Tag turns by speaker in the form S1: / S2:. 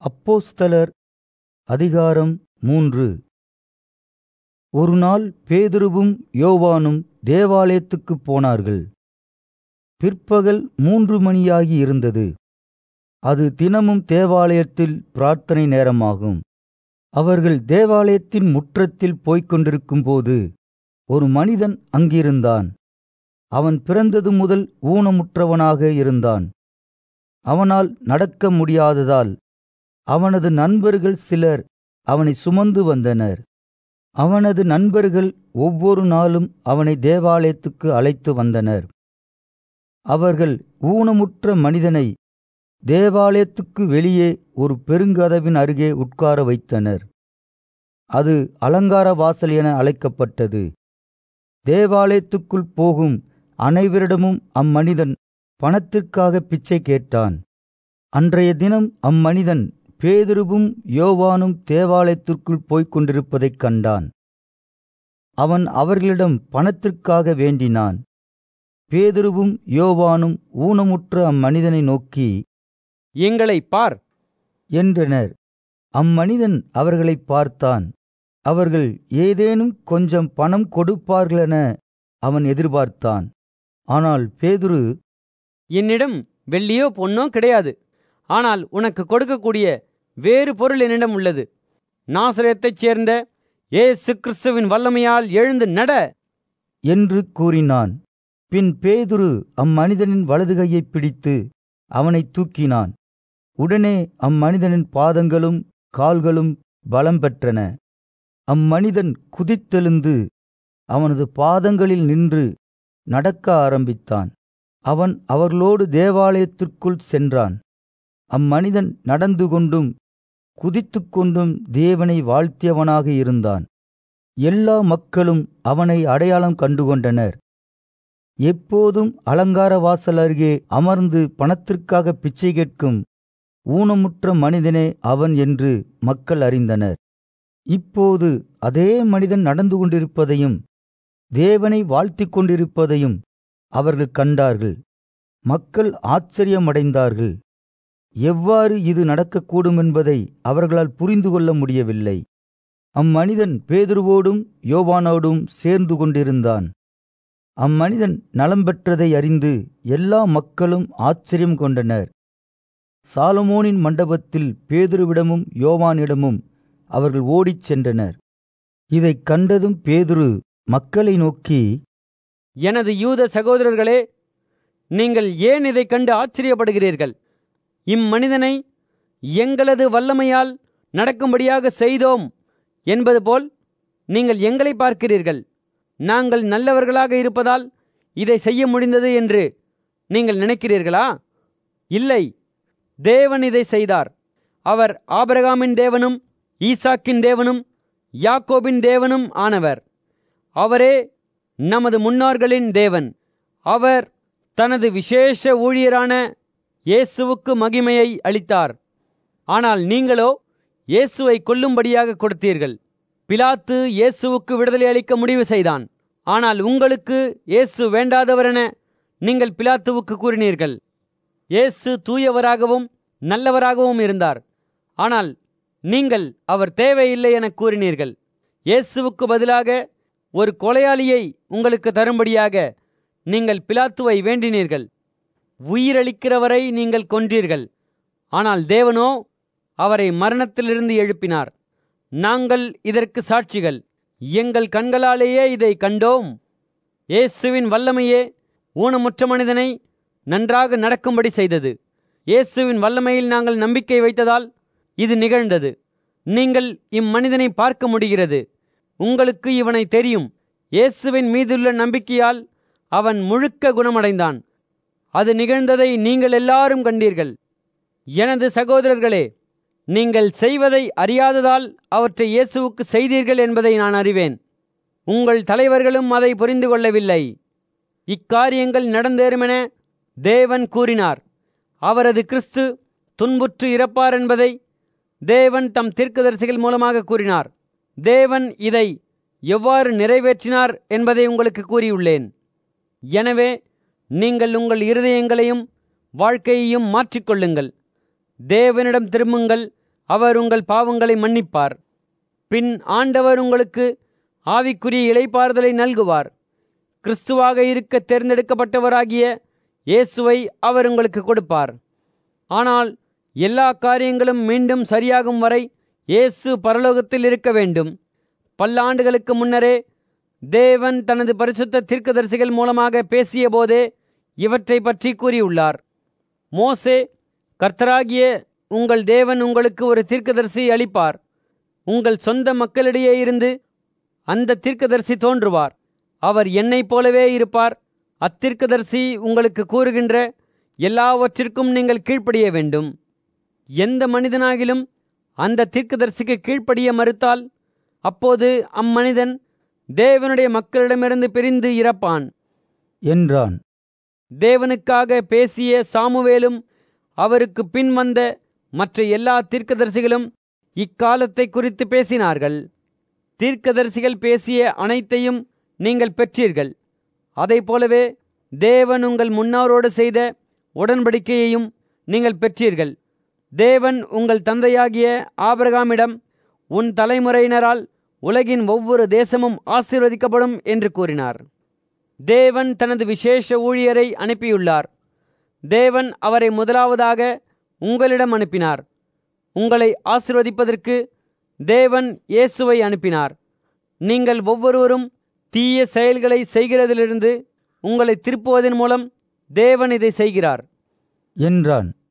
S1: அப்போஸ்தலர் அதிகாரம் மூன்று ஒருநாள் பேதுருவும் யோவானும் தேவாலயத்துக்குப் போனார்கள் பிற்பகல் மூன்று மணியாகி இருந்தது அது தினமும் தேவாலயத்தில் பிரார்த்தனை நேரமாகும் அவர்கள் தேவாலயத்தின் முற்றத்தில் போய்க் கொண்டிருக்கும்போது ஒரு மனிதன் அங்கிருந்தான் அவன் பிறந்தது முதல் ஊனமுற்றவனாக இருந்தான் அவனால் நடக்க முடியாததால் அவனது நண்பர்கள் சிலர் அவனை சுமந்து வந்தனர் அவனது நண்பர்கள் ஒவ்வொரு நாளும் அவனை தேவாலயத்துக்கு அழைத்து வந்தனர் அவர்கள் ஊனமுற்ற மனிதனை தேவாலயத்துக்கு வெளியே ஒரு பெருங்கதவின் அருகே உட்கார வைத்தனர் அது அலங்கார வாசல் என அழைக்கப்பட்டது தேவாலயத்துக்குள் போகும் அனைவரிடமும் அம்மனிதன் பணத்திற்காக பிச்சை கேட்டான் அன்றைய தினம் அம்மனிதன் பேதுருவும் யோவானும் தேவாலயத்திற்குள் போய்க் கொண்டிருப்பதைக் கண்டான் அவன் அவர்களிடம் பணத்திற்காக வேண்டினான் பேதுருவும் யோவானும் ஊனமுற்ற அம்மனிதனை நோக்கி
S2: எங்களை பார்
S1: என்றனர் அம்மனிதன் அவர்களைப் பார்த்தான் அவர்கள் ஏதேனும் கொஞ்சம் பணம் கொடுப்பார்களென அவன் எதிர்பார்த்தான் ஆனால் பேதுரு
S2: என்னிடம் வெள்ளியோ பொன்னோ கிடையாது ஆனால் உனக்கு கொடுக்கக்கூடிய வேறு பொருள் என்னிடம் உள்ளது நாசரேத்தைச் சேர்ந்த ஏசு கிறிஸ்துவின் வல்லமையால் எழுந்து நட
S1: என்று கூறினான் பின் பேதுரு அம்மனிதனின் வலது கையைப் பிடித்து அவனைத் தூக்கினான் உடனே அம்மனிதனின் பாதங்களும் கால்களும் பலம் பெற்றன அம்மனிதன் குதித்தெழுந்து அவனது பாதங்களில் நின்று நடக்க ஆரம்பித்தான் அவன் அவர்களோடு தேவாலயத்திற்குள் சென்றான் அம்மனிதன் நடந்து கொண்டும் குதித்துக் கொண்டும் தேவனை வாழ்த்தியவனாக இருந்தான் எல்லா மக்களும் அவனை அடையாளம் கண்டுகொண்டனர் எப்போதும் அலங்கார வாசல் அருகே அமர்ந்து பணத்திற்காக பிச்சை கேட்கும் ஊனமுற்ற மனிதனே அவன் என்று மக்கள் அறிந்தனர் இப்போது அதே மனிதன் நடந்து கொண்டிருப்பதையும் தேவனை வாழ்த்திக் கொண்டிருப்பதையும் அவர்கள் கண்டார்கள் மக்கள் ஆச்சரியமடைந்தார்கள் எவ்வாறு இது நடக்கக்கூடும் என்பதை அவர்களால் புரிந்து கொள்ள முடியவில்லை அம்மனிதன் பேதுருவோடும் யோவானோடும் சேர்ந்து கொண்டிருந்தான் அம்மனிதன் நலம் பெற்றதை அறிந்து எல்லா மக்களும் ஆச்சரியம் கொண்டனர் சாலமோனின் மண்டபத்தில் பேதுருவிடமும் யோவானிடமும் அவர்கள் ஓடிச் சென்றனர் இதைக் கண்டதும் பேதுரு மக்களை நோக்கி
S2: எனது யூத சகோதரர்களே நீங்கள் ஏன் இதைக் கண்டு ஆச்சரியப்படுகிறீர்கள் இம்மனிதனை எங்களது வல்லமையால் நடக்கும்படியாக செய்தோம் என்பது போல் நீங்கள் எங்களை பார்க்கிறீர்கள் நாங்கள் நல்லவர்களாக இருப்பதால் இதை செய்ய முடிந்தது என்று நீங்கள் நினைக்கிறீர்களா இல்லை தேவன் இதை செய்தார் அவர் ஆபிரகாமின் தேவனும் ஈசாக்கின் தேவனும் யாக்கோபின் தேவனும் ஆனவர் அவரே நமது முன்னோர்களின் தேவன் அவர் தனது விசேஷ ஊழியரான இயேசுவுக்கு மகிமையை அளித்தார் ஆனால் நீங்களோ இயேசுவை கொல்லும்படியாக கொடுத்தீர்கள் பிலாத்து இயேசுவுக்கு விடுதலை அளிக்க முடிவு செய்தான் ஆனால் உங்களுக்கு இயேசு வேண்டாதவரென நீங்கள் பிலாத்துவுக்கு கூறினீர்கள் இயேசு தூயவராகவும் நல்லவராகவும் இருந்தார் ஆனால் நீங்கள் அவர் தேவையில்லை என கூறினீர்கள் இயேசுவுக்கு பதிலாக ஒரு கொலையாளியை உங்களுக்கு தரும்படியாக நீங்கள் பிலாத்துவை வேண்டினீர்கள் உயிரளிக்கிறவரை நீங்கள் கொன்றீர்கள் ஆனால் தேவனோ அவரை மரணத்திலிருந்து எழுப்பினார் நாங்கள் இதற்கு சாட்சிகள் எங்கள் கண்களாலேயே இதை கண்டோம் இயேசுவின் வல்லமையே ஊனமுற்ற மனிதனை நன்றாக நடக்கும்படி செய்தது இயேசுவின் வல்லமையில் நாங்கள் நம்பிக்கை வைத்ததால் இது நிகழ்ந்தது நீங்கள் இம்மனிதனை பார்க்க முடிகிறது உங்களுக்கு இவனை தெரியும் இயேசுவின் மீதுள்ள நம்பிக்கையால் அவன் முழுக்க குணமடைந்தான் அது நிகழ்ந்ததை நீங்கள் எல்லாரும் கண்டீர்கள் எனது சகோதரர்களே நீங்கள் செய்வதை அறியாததால் அவற்றை இயேசுவுக்கு செய்தீர்கள் என்பதை நான் அறிவேன் உங்கள் தலைவர்களும் அதை புரிந்து கொள்ளவில்லை இக்காரியங்கள் நடந்தேறுமென தேவன் கூறினார் அவரது கிறிஸ்து துன்புற்று இறப்பார் என்பதை தேவன் தம் தீர்க்கதரிசிகள் மூலமாக கூறினார் தேவன் இதை எவ்வாறு நிறைவேற்றினார் என்பதை உங்களுக்கு கூறியுள்ளேன் எனவே நீங்கள் உங்கள் இருதயங்களையும் வாழ்க்கையையும் மாற்றிக்கொள்ளுங்கள் தேவனிடம் திரும்புங்கள் அவர் உங்கள் பாவங்களை மன்னிப்பார் பின் ஆண்டவர் உங்களுக்கு ஆவிக்குரிய இளைப்பாறுதலை நல்குவார் கிறிஸ்துவாக இருக்க தேர்ந்தெடுக்கப்பட்டவராகிய இயேசுவை அவர் உங்களுக்கு கொடுப்பார் ஆனால் எல்லா காரியங்களும் மீண்டும் சரியாகும் வரை இயேசு பரலோகத்தில் இருக்க வேண்டும் பல்லாண்டுகளுக்கு முன்னரே தேவன் தனது பரிசுத்த தீர்க்கதரிசிகள் மூலமாக பேசிய போதே இவற்றை பற்றி கூறியுள்ளார் மோசே கர்த்தராகிய உங்கள் தேவன் உங்களுக்கு ஒரு தீர்க்கதரிசி அளிப்பார் உங்கள் சொந்த மக்களிடையே இருந்து அந்த தீர்க்கதரிசி தோன்றுவார் அவர் என்னைப் போலவே இருப்பார் அத்தீர்க்கதரிசி உங்களுக்கு கூறுகின்ற எல்லாவற்றிற்கும் நீங்கள் கீழ்ப்படிய வேண்டும் எந்த மனிதனாகிலும் அந்த தீர்க்கதரிசிக்கு கீழ்ப்படிய மறுத்தால் அப்போது அம்மனிதன் தேவனுடைய மக்களிடமிருந்து பிரிந்து இறப்பான்
S1: என்றான்
S2: தேவனுக்காக பேசிய சாமுவேலும் அவருக்கு பின் வந்த மற்ற எல்லா தீர்க்கதரிசிகளும் இக்காலத்தை குறித்து பேசினார்கள் தீர்க்கதரிசிகள் பேசிய அனைத்தையும் நீங்கள் பெற்றீர்கள் அதைப் போலவே தேவன் உங்கள் முன்னோரோடு செய்த உடன்படிக்கையையும் நீங்கள் பெற்றீர்கள் தேவன் உங்கள் தந்தையாகிய ஆபிரகாமிடம் உன் தலைமுறையினரால் உலகின் ஒவ்வொரு தேசமும் ஆசீர்வதிக்கப்படும் என்று கூறினார் தேவன் தனது விசேஷ ஊழியரை அனுப்பியுள்ளார் தேவன் அவரை முதலாவதாக உங்களிடம் அனுப்பினார் உங்களை ஆசிர்வதிப்பதற்கு தேவன் இயேசுவை அனுப்பினார் நீங்கள் ஒவ்வொருவரும் தீய செயல்களை செய்கிறதிலிருந்து உங்களை திருப்புவதன் மூலம் தேவன் இதை செய்கிறார்
S1: என்றான்